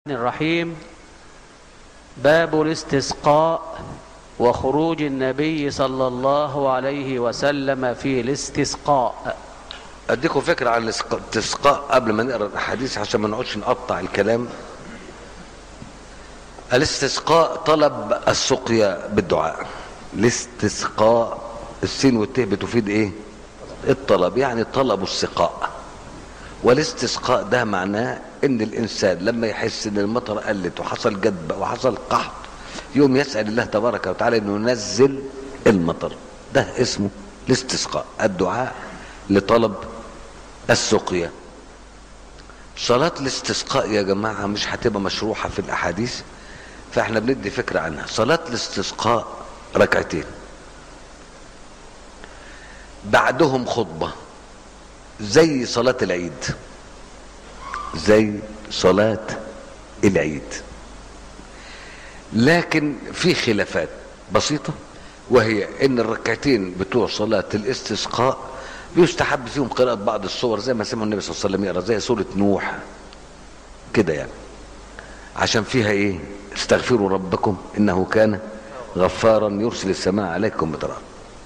الرحيم باب الاستسقاء وخروج النبي صلى الله عليه وسلم في الاستسقاء اديكم فكره عن الاستسقاء قبل ما نقرا الاحاديث عشان ما نقعدش نقطع الكلام الاستسقاء طلب السقيا بالدعاء الاستسقاء السين والتاء بتفيد ايه الطلب يعني طلب السقاء والاستسقاء ده معناه ان الانسان لما يحس ان المطر قلت وحصل جدب وحصل قحط يوم يسال الله تبارك وتعالى انه ينزل المطر ده اسمه الاستسقاء الدعاء لطلب السقيا صلاة الاستسقاء يا جماعة مش هتبقى مشروحة في الأحاديث فاحنا بندي فكرة عنها صلاة الاستسقاء ركعتين بعدهم خطبة زي صلاة العيد زي صلاة العيد لكن في خلافات بسيطة وهي ان الركعتين بتوع صلاة الاستسقاء بيستحب فيهم قراءة بعض الصور زي ما سمع النبي صلى الله عليه وسلم يقرا زي سورة نوح كده يعني عشان فيها ايه استغفروا ربكم انه كان غفارا يرسل السماء عليكم مدرارا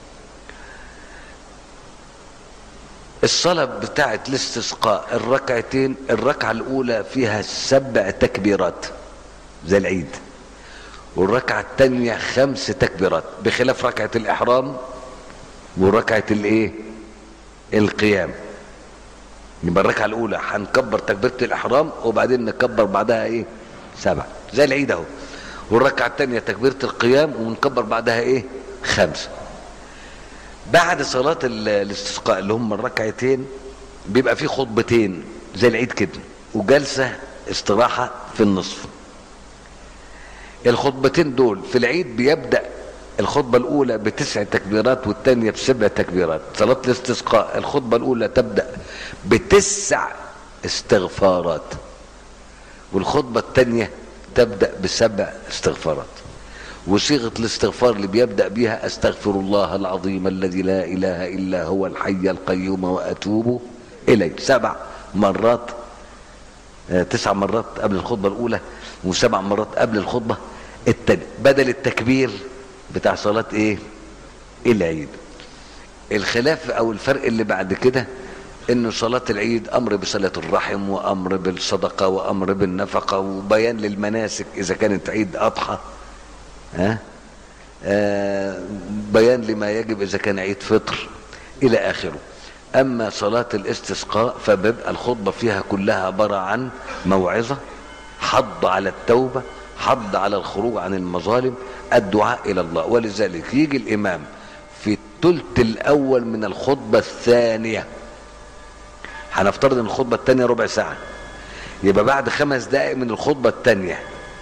الصلاة بتاعة الاستسقاء الركعتين الركعة الأولى فيها سبع تكبيرات زي العيد والركعة الثانية خمس تكبيرات بخلاف ركعة الإحرام وركعة الإيه؟ القيام يبقى الركعة الأولى هنكبر تكبيرة الإحرام وبعدين نكبر بعدها إيه؟ سبع زي العيد أهو والركعة الثانية تكبيرة القيام ونكبر بعدها إيه؟ خمسة بعد صلاة الاستسقاء اللي هم الركعتين بيبقى في خطبتين زي العيد كده وجلسة استراحة في النصف الخطبتين دول في العيد بيبدأ الخطبة الأولى بتسع تكبيرات والثانية بسبع تكبيرات صلاة الاستسقاء الخطبة الأولى تبدأ بتسع استغفارات والخطبة الثانية تبدأ بسبع استغفارات وصيغه الاستغفار اللي بيبدا بيها استغفر الله العظيم الذي لا اله الا هو الحي القيوم واتوب اليه سبع مرات آه تسع مرات قبل الخطبه الاولى وسبع مرات قبل الخطبه الثانيه بدل التكبير بتاع صلاه ايه العيد الخلاف او الفرق اللي بعد كده انه صلاة العيد امر بصلاة الرحم وامر بالصدقة وامر بالنفقة وبيان للمناسك اذا كانت عيد اضحى ها آه بيان لما يجب اذا كان عيد فطر الى اخره اما صلاة الاستسقاء فبيبقى الخطبة فيها كلها عبارة عن موعظة حض على التوبة حض على الخروج عن المظالم الدعاء الى الله ولذلك يجي الامام في الثلث الاول من الخطبة الثانية هنفترض ان الخطبة الثانية ربع ساعة يبقى بعد خمس دقائق من الخطبة الثانية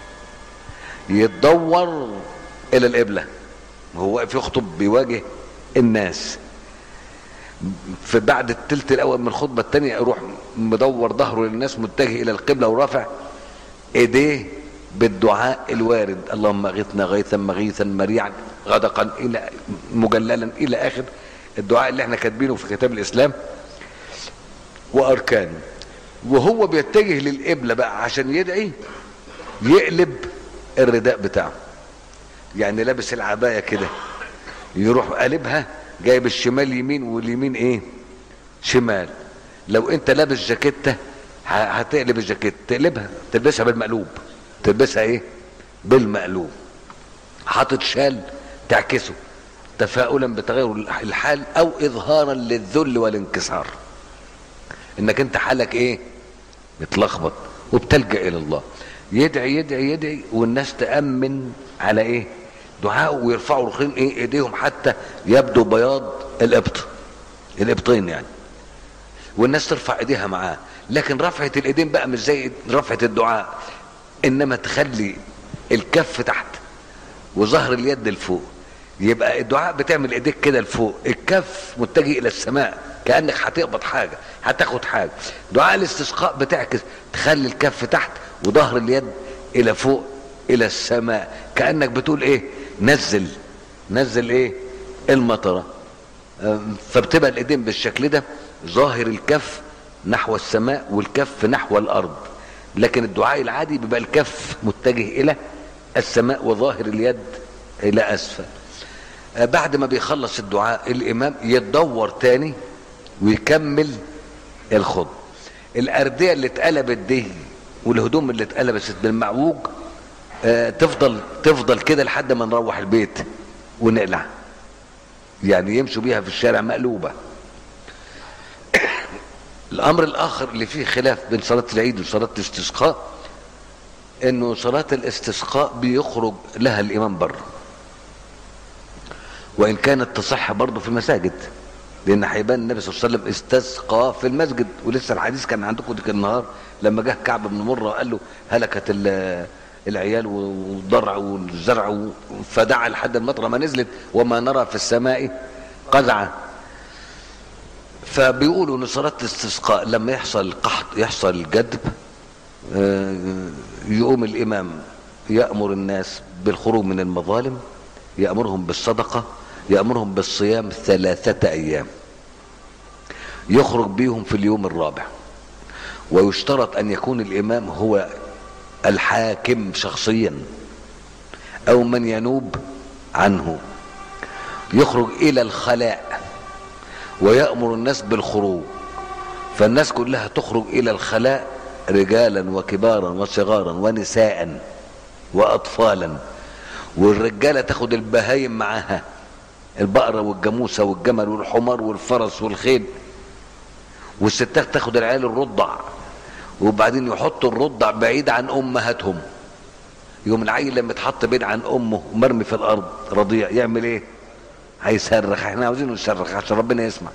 يتدور الى القبله هو واقف يخطب بيواجه الناس في بعد التلت الاول من الخطبه الثانيه يروح مدور ظهره للناس متجه الى القبله ورافع ايديه بالدعاء الوارد اللهم اغثنا غيثا مغيثا مريعا غدقا الى مجللا الى اخر الدعاء اللي احنا كاتبينه في كتاب الاسلام واركانه وهو بيتجه للقبله بقى عشان يدعي يقلب الرداء بتاعه يعني لابس العبايه كده يروح قلبها جايب الشمال يمين واليمين ايه شمال لو انت لابس جاكيته هتقلب الجاكيت تقلبها تلبسها بالمقلوب تلبسها ايه بالمقلوب حاطط شال تعكسه تفاؤلا بتغير الحال او اظهارا للذل والانكسار انك انت حالك ايه متلخبط وبتلجا الى الله يدعي يدعي يدعي والناس تأمن على ايه دعاء ويرفعوا رخين ايه ايديهم حتى يبدو بياض الابط الابطين يعني والناس ترفع ايديها معاه لكن رفعة الايدين بقى مش زي رفعة الدعاء انما تخلي الكف تحت وظهر اليد لفوق يبقى الدعاء بتعمل ايديك كده لفوق الكف متجه الى السماء كانك هتقبض حاجه هتاخد حاجه دعاء الاستسقاء بتعكس تخلي الكف تحت وظهر اليد الى فوق الى السماء كانك بتقول ايه نزل نزل ايه المطره فبتبقى الايدين بالشكل ده ظاهر الكف نحو السماء والكف نحو الارض لكن الدعاء العادي بيبقى الكف متجه الى السماء وظاهر اليد الى اسفل آه، بعد ما بيخلص الدعاء الامام يتدور تاني ويكمل الخطبه الارديه اللي اتقلبت دي والهدوم اللي اتقلبت بالمعوج آه، تفضل تفضل كده لحد ما نروح البيت ونقلع يعني يمشوا بيها في الشارع مقلوبه الامر الاخر اللي فيه خلاف بين صلاه العيد وصلاه الاستسقاء انه صلاه الاستسقاء بيخرج لها الامام بره وان كانت تصح برضه في المساجد لان هيبان النبي صلى الله عليه وسلم استسقى في المسجد ولسه الحديث كان عندكم ديك النهار لما جه كعب بن مره وقال له هلكت ال- العيال والضرع والزرع فدعا لحد المطره ما نزلت وما نرى في السماء قزعه فبيقولوا ان صلاه الاستسقاء لما يحصل القحط يحصل الجدب آه، يقوم الامام يامر الناس بالخروج من المظالم يامرهم بالصدقه يامرهم بالصيام ثلاثه ايام يخرج بيهم في اليوم الرابع ويشترط ان يكون الامام هو الحاكم شخصيا او من ينوب عنه يخرج الى الخلاء ويأمر الناس بالخروج فالناس كلها تخرج إلى الخلاء رجالا وكبارا وصغارا ونساء وأطفالا والرجالة تاخد البهايم معاها البقرة والجاموسة والجمل والحمار والفرس والخيل والستات تاخد العيال الرضع وبعدين يحطوا الرضع بعيد عن أمهاتهم يوم العيل لما يتحط بعيد عن أمه مرمي في الأرض رضيع يعمل إيه؟ هيصرخ احنا عاوزينه يصرخ عشان ربنا يسمع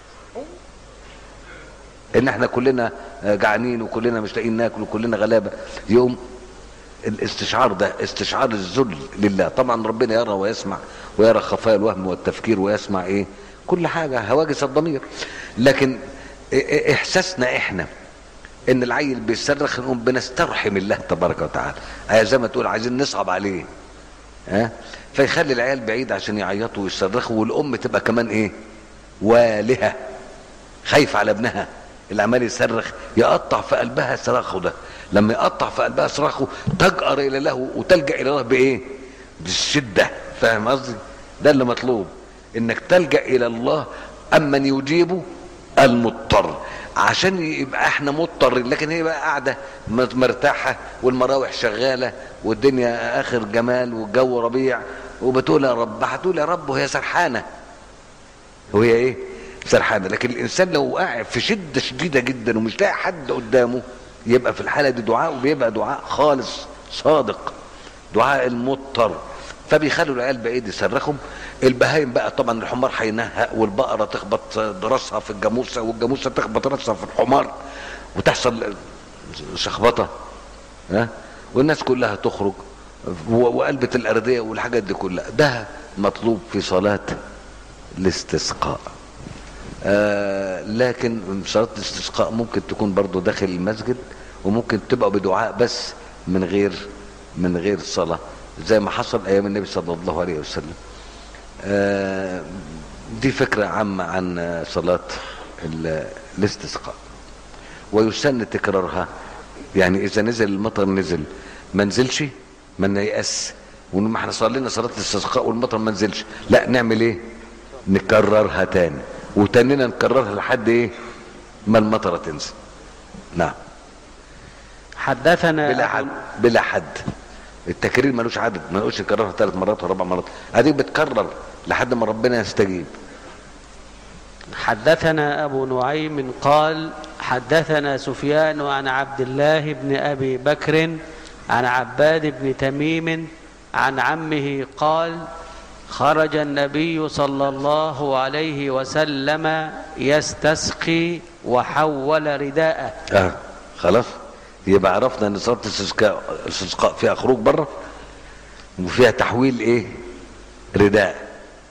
ان احنا كلنا جعانين وكلنا مش لاقيين ناكل وكلنا غلابه يوم الاستشعار ده استشعار الذل لله طبعا ربنا يرى ويسمع ويرى خفايا الوهم والتفكير ويسمع ايه كل حاجه هواجس الضمير لكن ا- احساسنا احنا ان العيل بيصرخ نقوم بنسترحم الله تبارك وتعالى آه زي ما تقول عايزين نصعب عليه ها فيخلي العيال بعيد عشان يعيطوا ويصرخوا والام تبقى كمان ايه والهه خايفه على ابنها اللي عمال يصرخ يقطع في قلبها صراخه ده لما يقطع في قلبها صراخه تجأر الى الله وتلجأ الى الله بايه بالشده فاهم قصدي ده اللي مطلوب انك تلجأ الى الله امن يجيب المضطر عشان يبقى احنا مضطرين لكن هي بقى قاعده مرتاحه والمراوح شغاله والدنيا اخر جمال والجو ربيع وبتقول يا رب هتقول يا رب وهي سرحانه وهي ايه سرحانه لكن الانسان لو قاعد في شده شديده جدا ومش لاقي حد قدامه يبقى في الحاله دي دعاء وبيبقى دعاء خالص صادق دعاء المضطر فبيخلوا العيال بعيد يصرخهم البهايم بقى طبعا الحمار هينهق والبقره تخبط راسها في الجاموسه والجاموسه تخبط راسها في الحمار وتحصل شخبطه ها والناس كلها تخرج وقلبة الأردية والحاجات دي كلها ده مطلوب في صلاة الاستسقاء آه لكن صلاة الاستسقاء ممكن تكون برضو داخل المسجد وممكن تبقى بدعاء بس من غير من غير صلاة زي ما حصل أيام النبي صلى الله عليه وسلم آه دي فكرة عامة عن صلاة الاستسقاء ويسن تكرارها يعني إذا نزل المطر نزل ما نزلش ما نيأس ونما احنا صلينا صلاة الاستسقاء والمطر ما نزلش لا نعمل ايه نكررها تاني وتانينا نكررها لحد ايه ما المطرة تنزل نعم حدثنا بلا أبو- حد بلا حد التكرير ملوش عدد ما نقولش نكررها ثلاث مرات ولا اربع مرات هذه بتكرر لحد ما ربنا يستجيب حدثنا أبو نعيم قال حدثنا سفيان عن عبد الله بن أبي بكر عن عباد بن تميم عن عمه قال خرج النبي صلى الله عليه وسلم يستسقي وحول رداءه اه خلاص يبقى عرفنا ان صلاه الاستسقاء الاستسقاء فيها خروج بره وفيها تحويل ايه رداء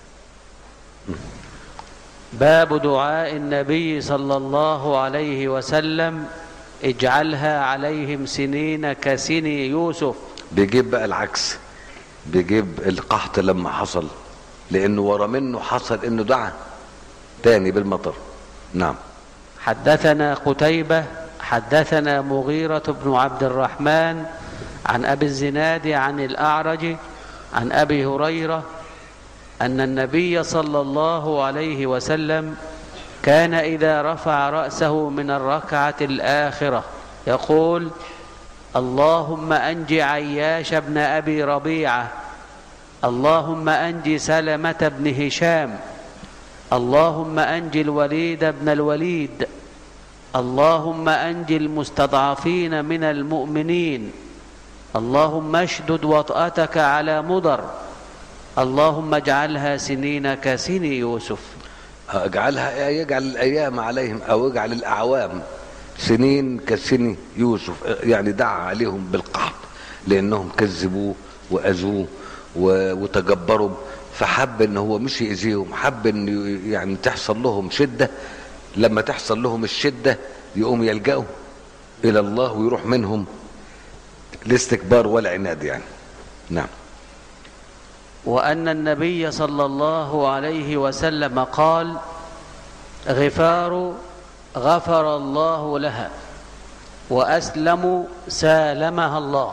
باب دعاء النبي صلى الله عليه وسلم اجعلها عليهم سنين كسن يوسف بيجيب بقى العكس بيجيب القحط لما حصل لانه ورا منه حصل انه دعا تاني بالمطر نعم حدثنا قتيبة حدثنا مغيرة بن عبد الرحمن عن أبي الزناد عن الأعرج عن أبي هريرة أن النبي صلى الله عليه وسلم كان إذا رفع رأسه من الركعة الآخرة يقول اللهم أنج عياش بن أبي ربيعة اللهم أنج سلمة بن هشام اللهم أنج الوليد بن الوليد اللهم أنج المستضعفين من المؤمنين اللهم اشدد وطأتك على مضر اللهم اجعلها سنين كسن يوسف اجعلها يجعل الايام عليهم او يجعل الاعوام سنين كسن يوسف يعني دعا عليهم بالقحط لانهم كذبوه واذوه و- وتجبروا فحب ان هو مش يأذيهم حب ان ي- يعني تحصل لهم شده لما تحصل لهم الشده يقوم يلجأوا الى الله ويروح منهم الاستكبار والعناد يعني نعم وأن النبي صلى الله عليه وسلم قال غفار غفر الله لها وأسلم سالمها الله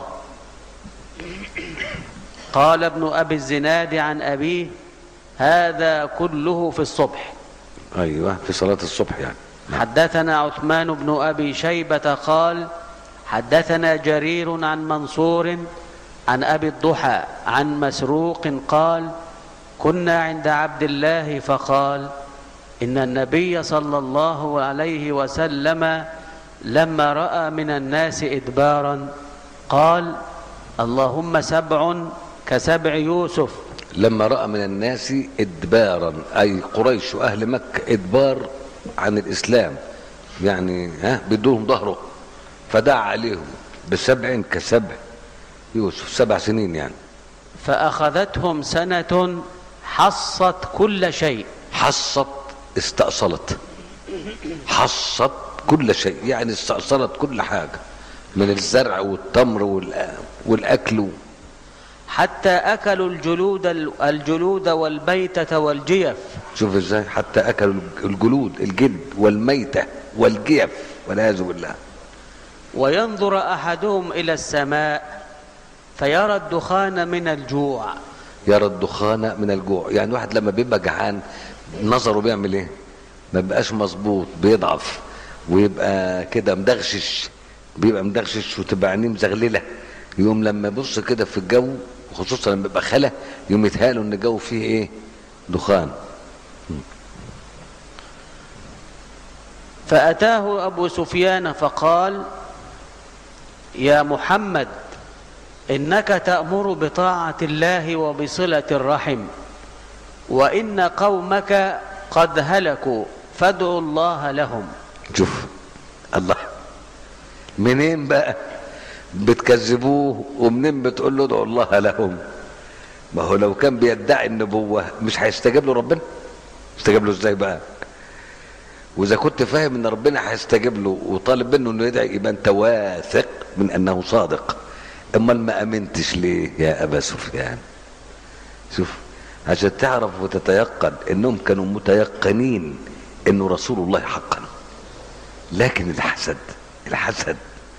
قال ابن أبي الزناد عن أبيه هذا كله في الصبح ايوه في صلاه الصبح يعني حدثنا عثمان بن ابي شيبه قال حدثنا جرير عن منصور عن ابي الضحى عن مسروق قال كنا عند عبد الله فقال ان النبي صلى الله عليه وسلم لما راى من الناس ادبارا قال اللهم سبع كسبع يوسف لما راى من الناس ادبارا اي قريش واهل مكه ادبار عن الاسلام يعني ها بدون ظهره فدعا عليهم بسبع كسبع يوسف سبع سنين يعني فاخذتهم سنه حصت كل شيء حصت استأصلت حصت كل شيء يعني استأصلت كل حاجه من الزرع والتمر والأ- والاكل حتى اكلوا الجلود الجلود والبيته والجيف شوف ازاي حتى اكلوا الجلود الجلد والميته والجيف والعياذ بالله وينظر احدهم الى السماء فيرى الدخان من الجوع يرى الدخان من الجوع يعني واحد لما بيبقى جعان نظره بيعمل ايه ما بيبقاش مظبوط بيضعف ويبقى كده مدغشش بيبقى مدغشش وتبقى عينيه مزغلله يقوم لما يبص كده في الجو وخصوصا لما يبقى خلا يقوم يتهيأله ان الجو فيه ايه دخان فاتاه ابو سفيان فقال يا محمد انك تامر بطاعه الله وبصله الرحم وان قومك قد هلكوا فادعوا الله لهم شوف الله منين بقى بتكذبوه ومنين بتقول له ادعوا الله لهم ما هو لو كان بيدعي النبوة مش هيستجاب له ربنا يستجاب له ازاي بقى واذا كنت فاهم ان ربنا هيستجيب له وطالب منه انه يدعي يبقى انت واثق من انه صادق امال ما امنتش ليه يا ابا سفيان شوف عشان تعرف وتتيقن انهم كانوا متيقنين انه رسول الله حقا لكن الحسد الحسد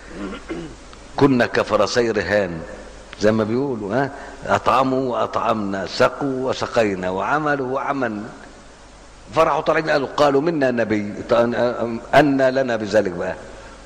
كنا كفرسي رهان زي ما بيقولوا ها اطعموا واطعمنا سقوا وسقينا وعملوا وعملنا فرحوا طالعين قالوا قالوا منا نبي أن لنا بذلك بقى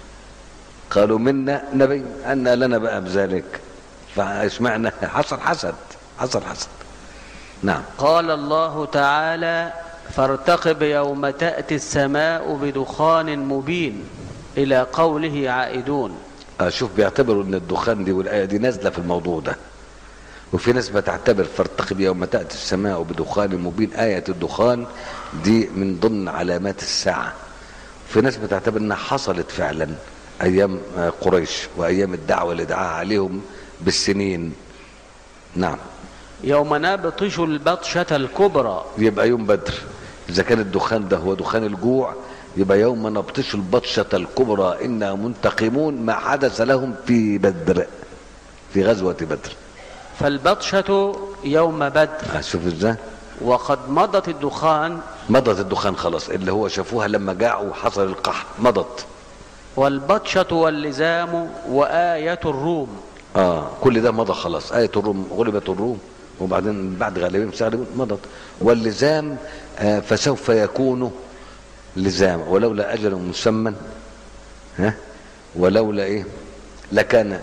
قالوا منا نبي أن لنا بقى بذلك فاسمعنا حصل حسد حصل حسد نعم قال الله تعالى فارتقب يوم تاتي السماء بدخان مبين الى قوله عائدون شوف بيعتبروا ان الدخان دي والايه دي نازله في الموضوع ده وفي ناس بتعتبر فارتقب يوم تاتي السماء بدخان مبين ايه الدخان دي من ضمن علامات الساعه في ناس بتعتبر انها حصلت فعلا ايام قريش وايام الدعوه اللي دعاها عليهم بالسنين نعم يوم نبطش البطشه الكبرى يبقى يوم بدر اذا كان الدخان ده هو دخان الجوع يبقى يوم نبطش البطشه الكبرى انا منتقمون ما حدث لهم في بدر في غزوه بدر فالبطشه يوم بدر شوف ازاي وقد مضت الدخان مضت الدخان خلاص اللي هو شافوها لما جاعوا وحصل القحط مضت والبطشة واللزام وآية الروم اه كل ده مضى خلاص آية الروم غلبت الروم وبعدين بعد غالبين سيغلبون مضت واللزام آه فسوف يكون لزام ولولا أجل مسمى ها ولولا إيه لكان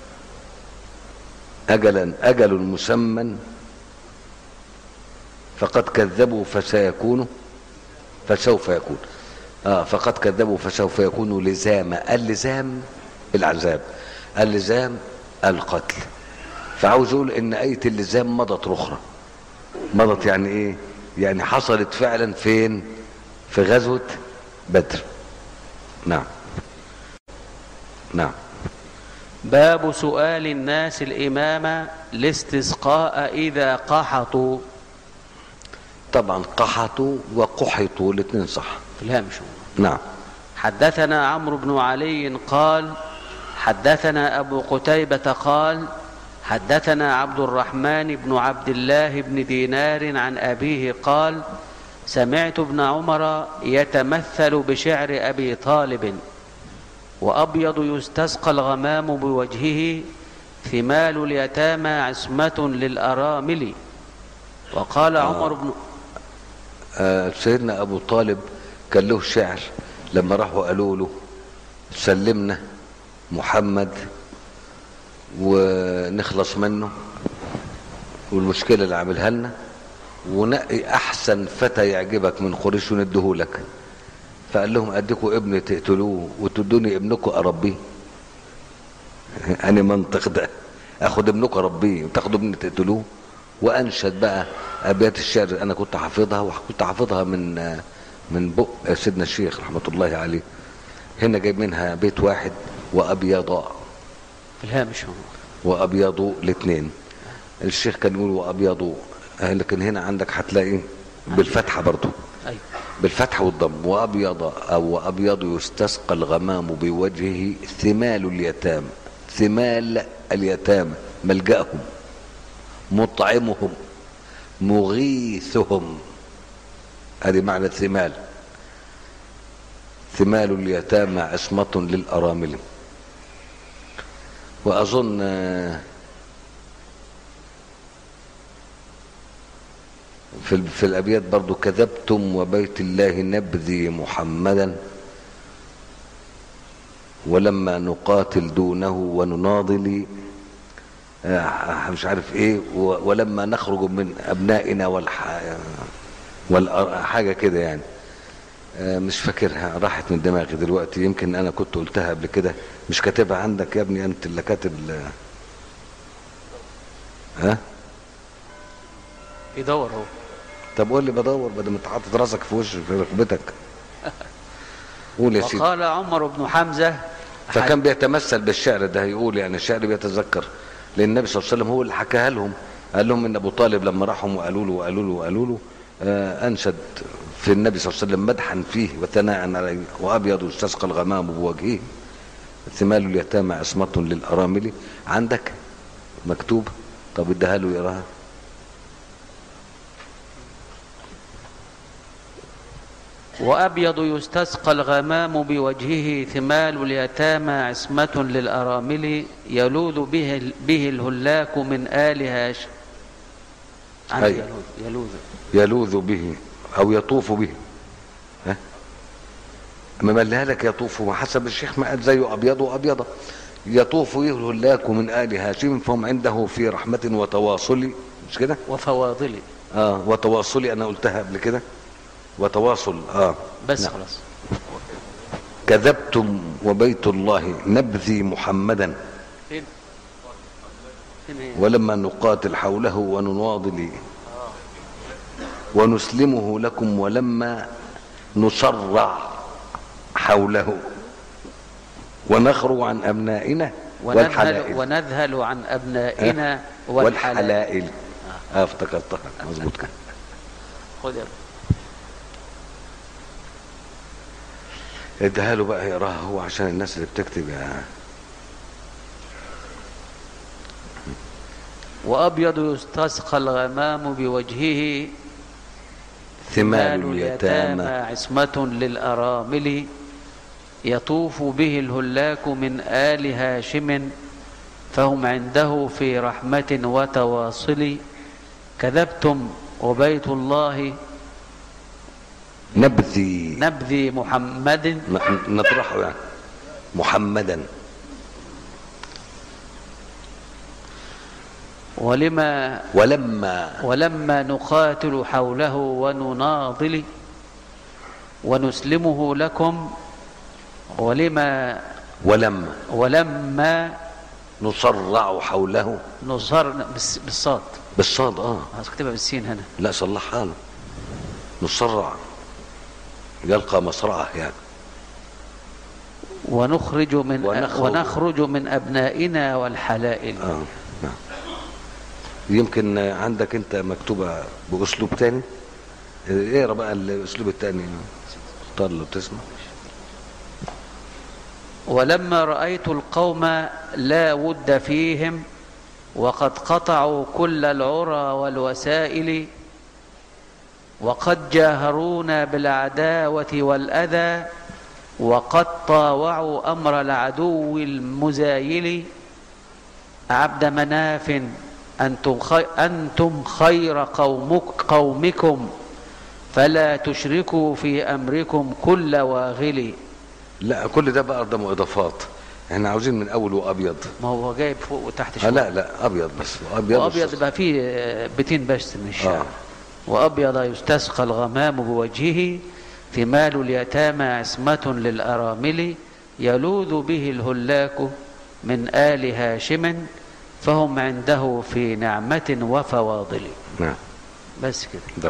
أجلا أجل مسمى فقد كذبوا فسيكون فسوف يكون آه فقد كذبوا فسوف يكون لزاما اللزام العذاب اللزام القتل فعاوز اقول ان ايه اللزام مضت اخرى مضت يعني ايه يعني حصلت فعلا فين في غزوه بدر نعم نعم باب سؤال الناس الإمام الاستسقاء إذا قحطوا طبعا قحطوا وقحطوا الاثنين صح في الهامش نعم حدثنا عمرو بن علي قال حدثنا أبو قتيبة قال حدثنا عبد الرحمن بن عبد الله بن دينار عن أبيه قال سمعت ابن عمر يتمثل بشعر أبي طالب وأبيض يستسقى الغمام بوجهه ثمال اليتامى عصمة للأرامل وقال عمر بن آه سيدنا ابو طالب كان له شعر لما راحوا قالوا له سلمنا محمد ونخلص منه والمشكله اللي عاملها لنا ونقي احسن فتى يعجبك من قريش ونديهولك فقال لهم اديكوا ابن تقتلوه وتدوني ابنكم اربيه اني منطق ده اخد ابنكم اربيه وتاخدوا ابن تقتلوه وانشد بقى ابيات الشعر انا كنت حافظها وكنت حافظها من من بق سيدنا الشيخ رحمه الله عليه هنا جايب منها بيت واحد وابيض في الهامش هو وابيض الاثنين الشيخ كان يقول وابيض لكن هنا عندك هتلاقي بالفتحه برضه أيوه بالفتح والضم وابيض او ابيض يستسقى الغمام بوجهه ثمال اليتام ثمال اليتامى ملجأهم مطعمهم مغيثهم هذه معنى ثمال ثمال اليتامى عصمة للأرامل وأظن آه، في ال- في الأبيات برضو كذبتم وبيت الله نبذي محمدا ولما نقاتل دونه ونناضل آه، مش عارف ايه و- ولما نخرج من ابنائنا والح والأر- حاجه كده يعني آه، مش فاكرها راحت من دماغي دلوقتي يمكن انا كنت قلتها قبل كده مش كاتبها عندك يا ابني انت اللي كاتب ال- ها يدور هو طب قول لي بدور بدل ما تحطط راسك في وش في ركبتك قول يا سيدي وقال عمر بن حمزة فكان بيتمثل بالشعر ده يقول يعني الشعر بيتذكر لان النبي صلى الله عليه وسلم هو اللي حكاها لهم قال لهم ان ابو طالب لما راحوا وقالوا له وقالوا له وقالوا له آه انشد في النبي صلى الله عليه وسلم مدحا فيه وثناء عليه وابيض يستسقى الغمام بوجهه ثمال اليتامى عصمة للارامل عندك مكتوب طب اديها له يقراها وأبيض يستسقى الغمام بوجهه ثمال اليتامى عصمة للأرامل يلوذ به, به الهلاك من آل هاش عندي أيوة. يلوذ يلوذ يلوذ به او يطوف به ها مملها لك يطوف وحسب الشيخ ما قال زيه ابيض وابيضه يطوف به الهلاك من ال هاشم فهم عنده في رحمه وتواصل مش كده وفواضل اه وتواصلي انا قلتها قبل كده وتواصل اه بس نعم. خلاص كذبتم وبيت الله نبذي محمدا فين فين هي ولما نقاتل حوله ونناضل ونسلمه لكم ولما نصرع حوله ونخرج عن أبنائنا ونذهل, والحلائل ونذهل عن أبنائنا والحلائل والحلائل اه افتكرتها مظبوط كده خد يا رب. اديها له بقى يقراها هو عشان الناس اللي بتكتب يا وأبيض يستسقى الغمام بوجهه ثمال اليتامى عصمة للأرامل يطوف به الهلاك من آل هاشم فهم عنده في رحمة وتواصل كذبتم وبيت الله نبذي نبذي محمد ن- نطرحه يعني محمدا ولما ولما ولما نقاتل حوله ونناضل ونسلمه لكم ولما ولما ولما نصرع حوله نصر بالس- بالصاد بالصاد اه هكتبها بالسين هنا لا صلحها له نصرع يلقى مصرعه يعني ونخرج من ونخرج. ونخرج من أبنائنا والحلائل اه نعم يمكن عندك انت مكتوبه باسلوب تاني اقرا بقى الاسلوب التاني اختار لو تسمع ولما رأيت القوم لا ود فيهم وقد قطعوا كل العرى والوسائل وقد جاهرونا بالعداوة والأذى وقد طاوعوا أمر العدو المزايل عبد مناف أنتم, خي أنتم خير قومك قومكم فلا تشركوا في أمركم كل واغل لا كل ده بقى ده اضافات احنا عاوزين من اول وابيض ما هو جايب فوق وتحت آه شوية لا لا ابيض بس ابيض وابيض بس. يبقى فيه آه، بيتين بس من الشعر آه. وابيض يستسقى الغمام بوجهه ثمال اليتامى عصمة للأرامل يلوذ به الهلاك من آل هاشم فهم عنده في نعمة وفواضل نعم بس كده ده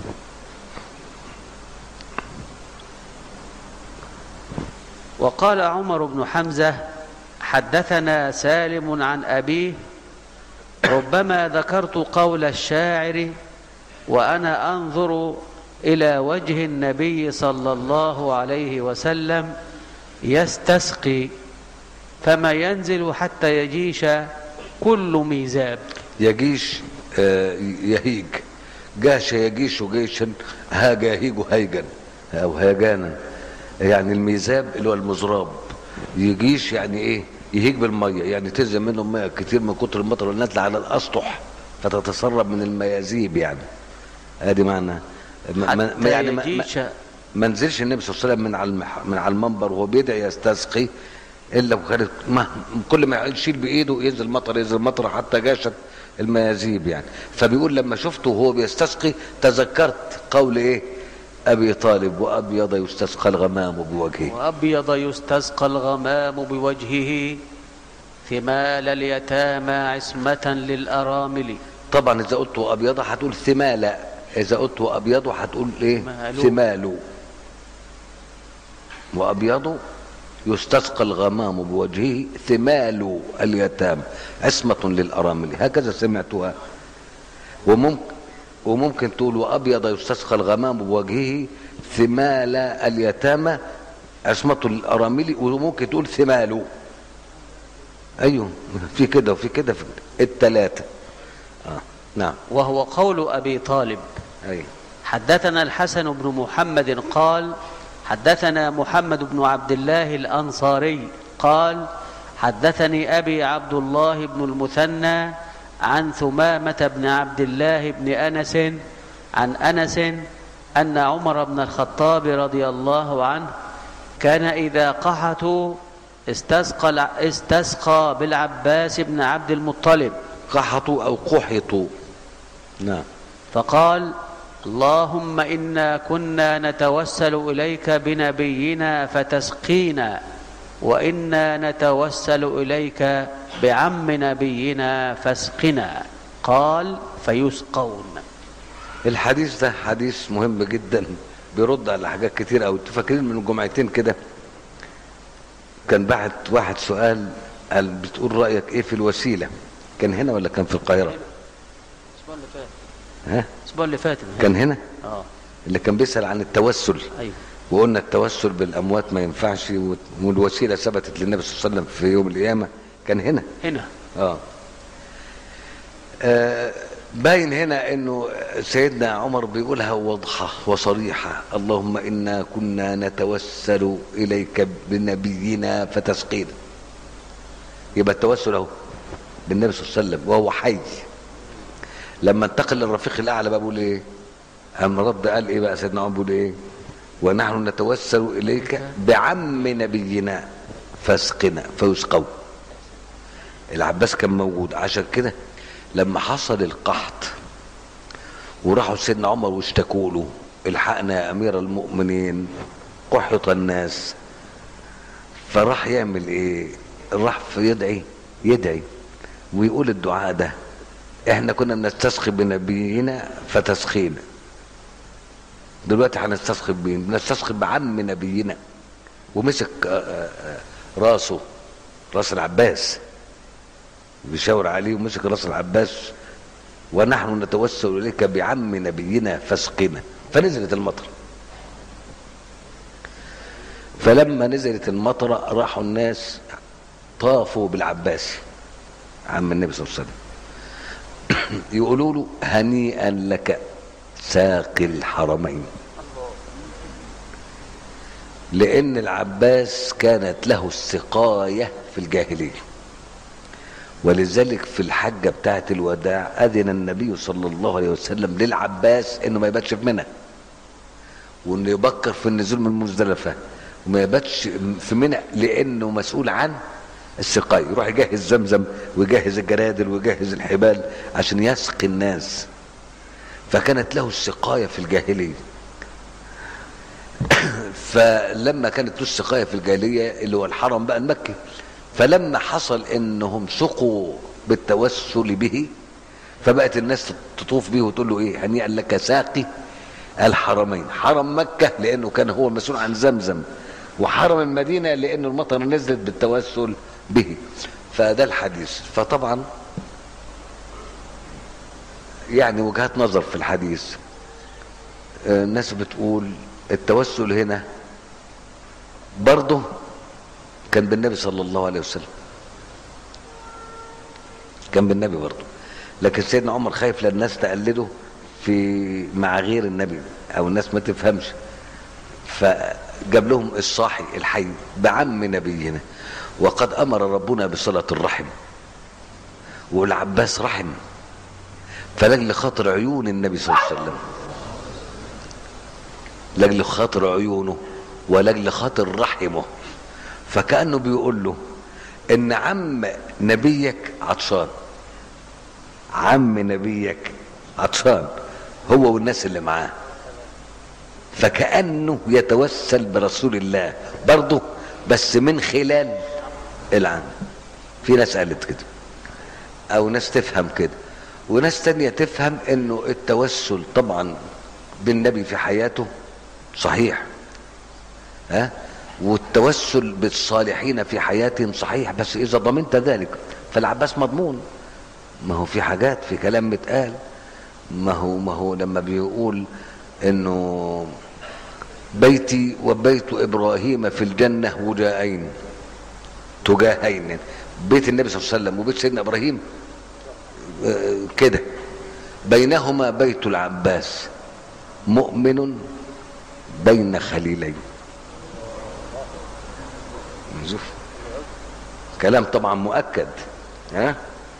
وقال عمر بن حمزة حدثنا سالم عن أبيه ربما ذكرت قول الشاعر وأنا أنظر إلى وجه النبي صلى الله عليه وسلم يستسقي فما ينزل حتى يجيش كل ميزاب يجيش آه، يهيج جاش يجيش جيشا هاج يهيج هيجا او هيجانا يعني الميزاب اللي هو المزراب يجيش يعني ايه يهيج بالميه يعني تنزل منهم ميه كتير من كتر المطر اللي نازله على الاسطح فتتسرب من الميازيب يعني ادي معنى ما- ما- حتى يعني ما- ما- يجيش ما نزلش النبي صلى الله عليه وسلم من على المح... من على المنبر وهو بيدعي يستسقي الا وكانت ما كل ما يشيل بايده ينزل مطر ينزل مطر حتى جاشت الميازيب يعني فبيقول لما شفته وهو بيستسقي تذكرت قول ايه ابي طالب وابيض يستسقى الغمام بوجهه وأبيض يستسقى الغمام بوجهه ثمال اليتامى عصمة للأرامل طبعا اذا قلت ابيض هتقول ثمالة اذا قلت ابيض هتقول ايه مالو. ثمال وابيض يستسقى الغمام بوجهه ثمال اليتام عصمة للأرامل هكذا سمعتها وممكن وممكن تقول وأبيض يستسقى الغمام بوجهه ثمال اليتامى عصمة للأرامل وممكن تقول ثمال أيوه في كده وفي كده في الثلاثة آه. نعم وهو قول أبي طالب أيوه حدثنا الحسن بن محمد قال حدثنا محمد بن عبد الله الأنصاري قال حدثني أبي عبد الله بن المثنى عن ثمامة بن عبد الله بن أنس عن أنس أن عمر بن الخطاب رضي الله عنه كان إذا قحطوا استسقى, استسقى بالعباس بن عبد المطلب قحطوا أو قحطوا نعم فقال اللهم انا كنا نتوسل اليك بنبينا فتسقينا وانا نتوسل اليك بعم نبينا فاسقنا قال فيسقون الحديث ده حديث مهم جدا بيرد على حاجات كتير قوي انتوا فاكرين من جمعتين كده كان بعت واحد سؤال قال بتقول رايك ايه في الوسيله كان هنا ولا كان في القاهره الاسبوع اللي فات ها الاسبوع اللي فات كان هنا اه اللي كان بيسال عن التوسل ايوه وقلنا التوسل بالاموات ما ينفعش والوسيله ثبتت للنبي صلى الله عليه وسلم في يوم القيامه كان هنا هنا اه, آه باين هنا انه سيدنا عمر بيقولها واضحة وصريحة اللهم انا كنا نتوسل اليك بنبينا فتسقينا يبقى التوسل اهو بالنبي صلى الله عليه وسلم وهو حي لما انتقل للرفيق الاعلى بقى بيقول ايه اما رد قال ايه بقى سيدنا عمر بيقول ايه ونحن نتوسل اليك بعم نبينا فاسقنا فيسقوا العباس كان موجود عشان كده لما حصل القحط وراحوا سيدنا عمر واشتكوا له الحقنا يا امير المؤمنين قحط الناس فراح يعمل ايه راح يدعي يدعي ويقول الدعاء ده احنا كنا بنستسقي بنبينا فتسخينا دلوقتي هنستسقي بمين بنستسقي بعم نبينا ومسك آه، آه، راسه راس العباس بيشاور عليه ومسك راس العباس ونحن نتوسل اليك بعم نبينا فاسقنا فنزلت المطر فلما نزلت المطر راحوا الناس طافوا بالعباس عم النبي صلى الله عليه وسلم يقولوا له هنيئا لك ساقي الحرمين لان العباس كانت له السقايه في الجاهليه ولذلك في الحجة بتاعة الوداع أذن النبي صلى الله عليه وسلم للعباس إنه ما يباتش في منى وإنه يبكر في النزول من مزدلفة وما يباتش في منى لأنه مسؤول عن السقاية يروح يجهز زمزم ويجهز الجرادل ويجهز الحبال عشان يسقي الناس فكانت له السقاية في الجاهلية فلما كانت له السقاية في الجاهلية اللي هو الحرم بقى المكي فلما حصل انهم سقوا بالتوسل به فبقت الناس تطوف به وتقول له ايه هنيئا لك ساقي الحرمين حرم مكة لانه كان هو المسؤول عن زمزم وحرم المدينة لانه المطر نزلت بالتوسل به فده الحديث فطبعا يعني وجهات نظر في الحديث آه، الناس بتقول التوسل هنا برضه كان بالنبي صلى الله عليه وسلم كان بالنبي برضه لكن سيدنا عمر خايف لان الناس تقلده في مع غير النبي او الناس ما تفهمش فجاب لهم الصاحي الحي بعم نبينا وقد امر ربنا بصله الرحم والعباس رحم فلاجل خاطر عيون النبي صلى الله عليه وسلم لاجل خاطر عيونه ولاجل خاطر رحمه فكأنه بيقول له ان عم نبيك عطشان عم نبيك عطشان هو والناس اللي معاه فكأنه يتوسل برسول الله برضه بس من خلال العم في ناس قالت كده او ناس تفهم كده وناس تانية تفهم انه التوسل طبعا بالنبي في حياته صحيح ها والتوسل بالصالحين في حياتهم صحيح بس اذا ضمنت ذلك فالعباس مضمون ما هو في حاجات في كلام متقال ما هو ما هو لما بيقول انه بيتي وبيت ابراهيم في الجنه وجاءين تجاهين بيت النبي صلى الله عليه وسلم وبيت سيدنا ابراهيم آه، كده بينهما بيت العباس مؤمن بين خليلين شوف كلام طبعا مؤكد ها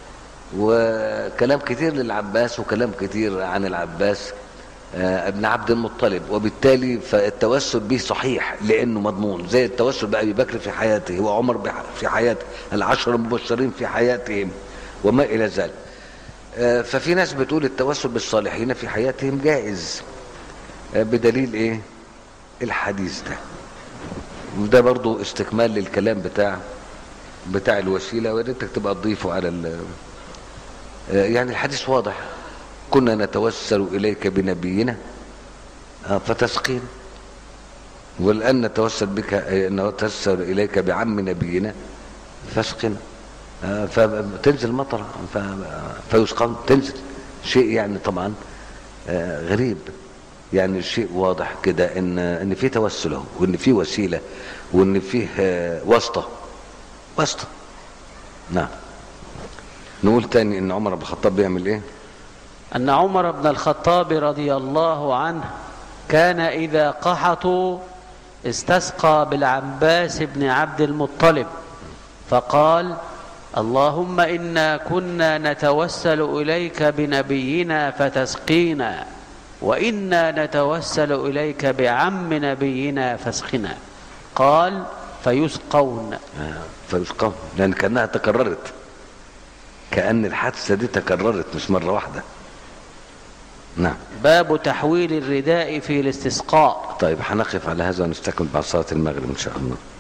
وكلام كتير للعباس وكلام كتير عن العباس آه، ابن عبد المطلب وبالتالي فالتوسل به صحيح لانه مضمون زي التوسل بابي بكر في حياته وعمر بح- في حياته العشر المبشرين في حياتهم وما الى ذلك آه، ففي ناس بتقول التوسل بالصالحين في حياتهم جائز آه، بدليل ايه الحديث ده وده برضو استكمال للكلام بتاع بتاع الوسيلة ويا ريتك تبقى تضيفه على ال آه، يعني الحديث واضح كنا نتوسل إليك بنبينا آه، فتسقينا والآن نتوسل بك آه، نتوسل إليك بعم نبينا فاسقنا آه، فتنزل مطر ف- فيسقون تنزل شيء يعني طبعا آه، غريب يعني شيء واضح كده ان ان في توسل اهو وان في وسيله وان فيه آه، واسطه واسطه نعم نقول تاني ان عمر بن الخطاب بيعمل ايه أن عمر بن الخطاب رضي الله عنه كان إذا قحطوا استسقى بالعباس بن عبد المطلب فقال اللهم إنا كنا نتوسل إليك بنبينا فتسقينا وإنا نتوسل إليك بعم نبينا فاسقنا قال فيسقون آه، فيسقون لان كانها تكررت كان الحادثه دي تكررت مش مره واحده نعم باب تحويل الرداء في الاستسقاء طيب هنقف على هذا ونستكمل بعد صلاه المغرب ان شاء الله